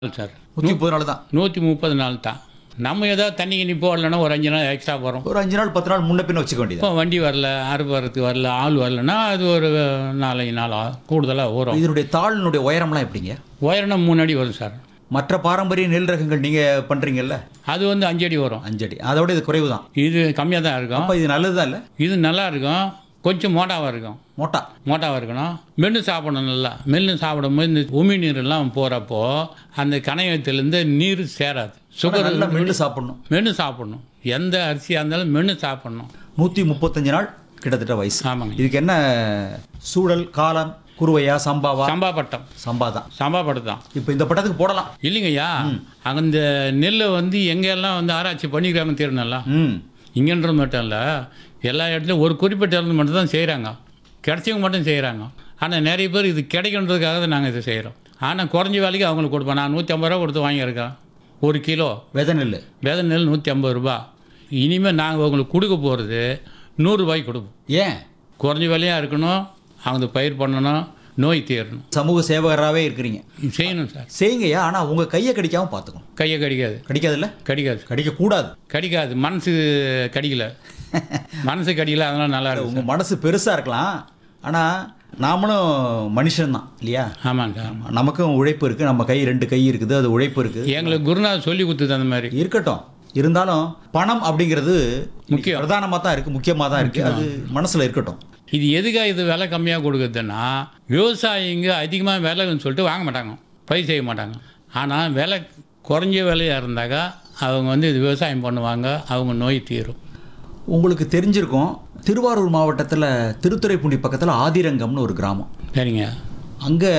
Sir நூற்றி முப்பது நாள் தான் நூற்றி முப்பது நாள் தான் நம்ம ஏதாவது தண்ணி கிண்ணி போடலன்னா ஒரு அஞ்சு நாள் எக்ஸ்ட்ரா போகிறோம் ஒரு அஞ்சு நாள் பத்து நாள் முன்ன பின்ன வச்சுக்க வேண்டியது இப்போ வண்டி வரல அறுப்பு வரத்துக்கு வரல ஆள் வரலன்னா அது ஒரு நாலஞ்சு நாள் ஆ- கூடுதலாக வரும் இதனுடைய தாளினுடைய உயரம்லாம் எப்படிங்க உயரம் மூணு அடி வரும் சார் மற்ற பாரம்பரிய நெல் ரகங்கள் நீங்கள் பண்ணுறீங்கல்ல அது வந்து அஞ்சு அடி வரும் அஞ்சடி அதோட இது குறைவு தான் இது கம்மியாக தான் இருக்கும் அப்போ இது நல்லது தான் இல்லை இது நல்லா இருக்கும் கொஞ்சம் மோட்டாவாக இருக்கும் மோட்டா மோட்டாவாக இருக்கணும் மென்று சாப்பிடணும் நல்லா மென்று சாப்பிடும்போது இந்த உமி நீரெல்லாம் போகிறப்போ அந்த கணையத்திலேருந்து நீர் சேராது சுகர் நல்லா மென்று சாப்பிடணும் மென்று சாப்பிடணும் எந்த அரிசியாக இருந்தாலும் மென்று சாப்பிடணும் நூற்றி முப்பத்தஞ்சு நாள் கிட்டத்தட்ட வயசு ஆமாங்க இதுக்கு என்ன சூழல் காலம் குருவையா சம்பாவா சம்பா பட்டம் சம்பா தான் சம்பா பட்டம் தான் இப்போ இந்த பட்டத்துக்கு போடலாம் இல்லைங்கய்யா அந்த நெல்லை வந்து எங்கெல்லாம் வந்து ஆராய்ச்சி பண்ணிக்கிறாங்க தெரியணும்ல ம் இங்கன்றது மட்டும் இல்லை எல்லா இடத்துலையும் ஒரு குறிப்பிட்ட இடத்துல மட்டும் தான் செய்கிறாங்க கிடைச்சவங்க மட்டும் செய்கிறாங்க ஆனால் நிறைய பேர் இது கிடைக்கன்றதுக்காக தான் நாங்கள் இதை செய்கிறோம் ஆனால் குறைஞ்ச வேலைக்கு அவங்களுக்கு கொடுப்போம் நான் நூற்றி ஐம்பது ரூபா கொடுத்து வாங்கியிருக்கேன் ஒரு கிலோ விதை நெல் வேத நெல் நூற்றி ஐம்பது ரூபா இனிமேல் நாங்கள் உங்களுக்கு கொடுக்க போகிறது நூறுரூபாய்க்கு கொடுப்போம் ஏன் குறைஞ்ச விலையாக இருக்கணும் அவங்க பயிர் பண்ணணும் நோய் தீரணும் சமூக சேவகராகவே இருக்கிறீங்க இது செய்யணும் சார் செய்யுங்கய்யா ஆனால் உங்கள் கையை கடிக்காம பார்த்துக்கணும் கையை கடிக்காது கடிக்காதுல்ல கடிக்காது கடிக்கக்கூடாது கடிக்காது மனசு கடிக்கல மனசு கடிக்கல அதெல்லாம் நல்லா இருக்கும் உங்கள் மனசு பெருசாக இருக்கலாம் ஆனால் நாமளும் மனுஷன்தான் இல்லையா ஆமாங்க நமக்கும் உழைப்பு இருக்குது நம்ம கை ரெண்டு கை இருக்குது அது உழைப்பு இருக்குது எங்களுக்கு குருநாதர் சொல்லி கொடுத்தது அந்த மாதிரி இருக்கட்டும் இருந்தாலும் பணம் அப்படிங்கிறது முக்கியம். பிரதானமாக தான் இருக்குது முக்கியமாக தான் இருக்குது அது மனசில் இருக்கட்டும் இது எதுக்காக இது விலை கம்மியாக கொடுக்குதுன்னா விவசாயிங்க அதிகமாக விலைன்னு சொல்லிட்டு வாங்க மாட்டாங்க பயிர் செய்ய மாட்டாங்க ஆனால் விலை குறைஞ்ச விலையாக இருந்தாக்கா அவங்க வந்து இது விவசாயம் பண்ணுவாங்க அவங்க நோய் தீரும் உங்களுக்கு தெரிஞ்சிருக்கும் திருவாரூர் மாவட்டத்தில் திருத்துறைப்பூண்டி பக்கத்தில் ஆதிரங்கம்னு ஒரு கிராமம் சரிங்க அங்கே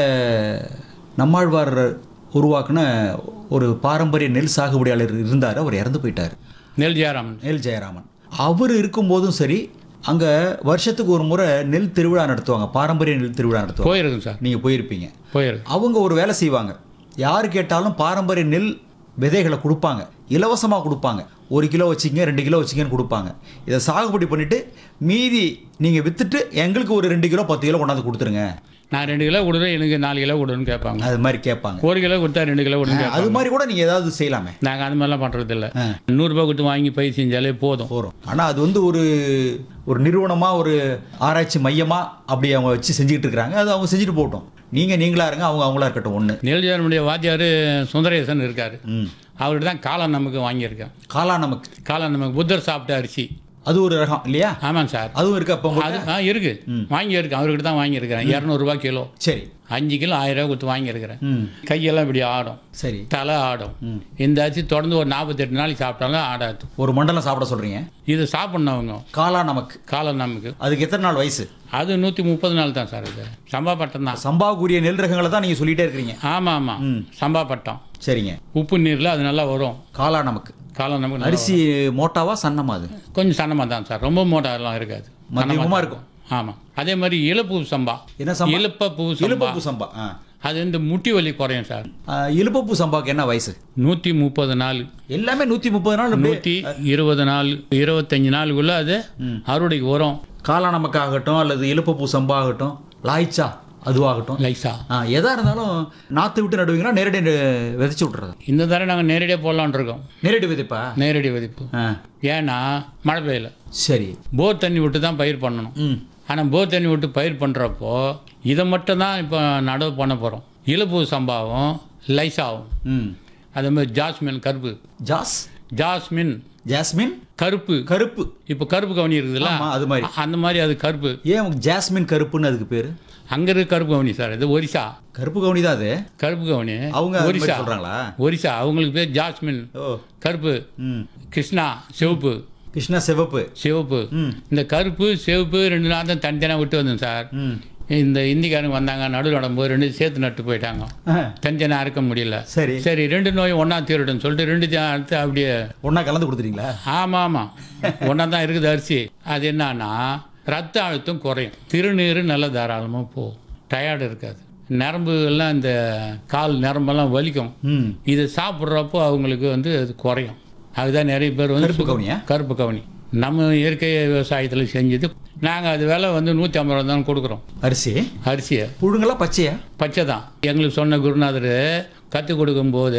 நம்மாழ்வார் உருவாக்குன ஒரு பாரம்பரிய நெல் சாகுபடியாளர் இருந்தார் அவர் இறந்து போயிட்டார் நெல் ஜெயராமன் நெல் ஜெயராமன் அவர் இருக்கும்போதும் சரி அங்கே வருஷத்துக்கு ஒரு முறை நெல் திருவிழா நடத்துவாங்க பாரம்பரிய நெல் திருவிழா நடத்துவாங்க போயிருக்கும் சார் நீங்கள் போயிருப்பீங்க போயிருக்கு அவங்க ஒரு வேலை செய்வாங்க யார் கேட்டாலும் பாரம்பரிய நெல் விதைகளை கொடுப்பாங்க இலவசமாக கொடுப்பாங்க ஒரு கிலோ வச்சிங்க ரெண்டு கிலோ வச்சிங்கன்னு கொடுப்பாங்க இதை சாகுபடி பண்ணிவிட்டு மீதி நீங்கள் விற்றுட்டு எங்களுக்கு ஒரு ரெண்டு கிலோ பத்து கிலோ கொண்டாந்து கொடுத்துருங்க நான் ரெண்டு கிலோ கொடுக்குறேன் எனக்கு நாலு கிலோ கொடுன்னு கேட்பாங்க அது மாதிரி கேட்பாங்க ஒரு கிலோ கொடுத்தா ரெண்டு கிலோ கொடுங்க அது மாதிரி கூட நீங்கள் ஏதாவது செய்யலாமே நாங்கள் அது மாதிரிலாம் பண்ணுறது இல்லை ஆ. நூறுரூபா கொடுத்து வாங்கி பயிர் செஞ்சாலே போதும் போகிறோம் ஆனால் அது வந்து ஒரு ஒரு நிறுவனமாக ஒரு ஆராய்ச்சி மையமாக அப்படி அவங்க வச்சு செஞ்சுக்கிட்டு இருக்கிறாங்க அது அவங்க செஞ்சுட்டு போகட்டும் நீங்கள் நீங்களா இருங்க அவங்க அவங்களா இருக்கட்டும் ஒன்று நெல் ஜெயராமனுடைய வாத்தியார் சுந்தரேசன் இருக்கார் ம் அவர்கிட்ட தான் காளான் நமக்கு வாங்கியிருக்கேன் காலா நமக்கு காளான் நமக்கு புத்தர் சாப்பிட்ட அரிசி அது ஒரு ரகம் இல்லையா ஆமாங்க சார் அதுவும் இருக்கு அப்போ அது ஆ இருக்கு வாங்கியிருக்கேன் அவர்கிட்ட தான் வாங்கியிருக்கிறேன் இரநூறுபா கிலோ சரி அஞ்சு கிலோ ஆயிரம் ரூபா கொடுத்து வாங்கியிருக்கிறேன் ம் கையெல்லாம் இப்படி ஆடும் சரி தலை ஆடும் இந்த அரிசி தொடர்ந்து ஒரு நாற்பத்தெட்டு நாளைக்கு சாப்பிட்டாலும் ஆடாது ஒரு மண்டலம் சாப்பிட சொல்கிறீங்க இது சாப்பிட்ணும் அவங்க காலா நமக்கு காளான் நமக்கு அதுக்கு எத்தனை நாள் வயசு அது நூற்றி முப்பது நாள் தான் சார் இது சம்பா பட்டம் தான் சம்பாவுக்குரிய நெல் ரகங்களை தான் நீங்கள் சொல்லிட்டே இருக்கிறீங்க ஆமாம் ஆமாம் சம்பா பட்டம் சரிங்க உப்பு நீரில் அது நல்லா வரும் காலா நமக்கு காளான் நமக்கு நல்லா அரிசி மோட்டாவா சன்னமா அது வரும். கொஞ்சம் சன்னமாக தான் சார் ரொம்ப மோட்டாரெலாம் இருக்காது மத்தியமமாக இருக்கும் ஆமாம் அதே மாதிரி இழுப்பு சம்பா என்ன சம்பா இழுப்பப்பூ சம்பா இலுப்பப்பூ சம்பா ஆ அது இந்த முட்டி வலி குறையும் சார் ஆ, இலுப்பப்பூ சம்பாவுக்கு என்ன வயசு நூற்றி முப்பது நாள் எல்லாமே நூற்றி முப்பது நாள் அப்படியே நூற்றி இருபது நாள் இருபத்தஞ்சு நாளுக்குள்ள அது அறுவடைக்கு வரும் காலா நமக்கு ஆகட்டும் அல்லது இலுப்பப்பூ சம்பா ஆகட்டும் லாய்ச்சா அதுவாகட்டும் லைஸா ஆ எதா இருந்தாலும் நாற்று விட்டு நடுவீங்கன்னா நேரடி நெ- விதைச்சு விட்றது இந்த தடவை நாங்கள் நேரடியாக போடலான்னு இருக்கோம் நேரடி விதைப்பா நேரடி விதிப்பு ஆ ஏன்னா மழை பெய்யல சரி போர் தண்ணி விட்டு தான் பயிர் பண்ணணும் ம் ஆனால் போர் தண்ணி விட்டு பயிர் பண்ணுறப்போ இதை மட்டும் தான் இப்போ நடவு பண்ண போகிறோம் இழுப்பு சம்பாவும் லைஸாவும் ம் அதே மாதிரி ஜாஸ்மின் கருப்பு ஜாஸ் ஜாஸ்மின் ஜாஸ்மின் கருப்பு கருப்பு இப்போ கருப்பு கவனி இருக்குதுல்ல ஆமா அது மாதிரி அந்த மாதிரி அது கருப்பு ஏன் உங்களுக்கு ஜாஸ்மின் கருப்புன்னு அதுக்கு பேர் அங்கே இருக்க கருப்பு கவனி சார் இது ஒரிசா கருப்பு கவுனி தான் அது கருப்பு கவனி அவங்க அது மாதிரி ஒரிசா சொல்றாங்களா ஒரிசா அவங்களுக்கு பேர் ஜாஸ்மின் ஓ கருப்பு ம் கிருஷ்ணா சிவப்பு கிருஷ்ணா சிவப்பு சிவப்பு ம் இந்த கருப்பு சிவப்பு ரெண்டு நாள் தான் தனித்தனியாக விட்டு வந்தேன் சார் ம் இந்த இந்திக்காரங்க வந்தாங்க நடுவில் நடும்போது ரெண்டு சேர்த்து நட்டு போயிட்டாங்க ஆ, தனித்தனியாக அறுக்க முடியல சரி சரி ரெண்டு நோயும் ஒன்றா தீரட்டும் சொல்லிட்டு ரெண்டு ஜா- அடுத்து அப்படியே ஒண்ணா கலந்து கொடுத்துட்டீங்களா ஆமாம் ஆமாம் ஒன்றா தான் இருக்குது அரிசி அது என்னன்னா ரத்த அழுத்தம் குறையும் திருநீர் நல்லா தாராளமாக போகும் டயர்டு இருக்காது நரம்பு எல்லாம் இந்த கால் நரம்பெல்லாம் வலிக்கும் ம் இதை சாப்பிட்றப்போ அவங்களுக்கு வந்து அது குறையும் அதுதான் நிறைய பேர் வந்து கருப்பு கவுனியா கருப்பு கவனி நம்ம இயற்கை விவசாயத்தில் செஞ்சது நாங்கள் அது விலை வந்து நூற்றி ஐம்பது ரூபா தான் கொடுக்குறோம் அரிசி அரிசியை புழுங்களா பச்சையா பச்சை தான் எங்களுக்கு சொன்ன குருநாதர் கற்றுக் கொடுக்கும்போது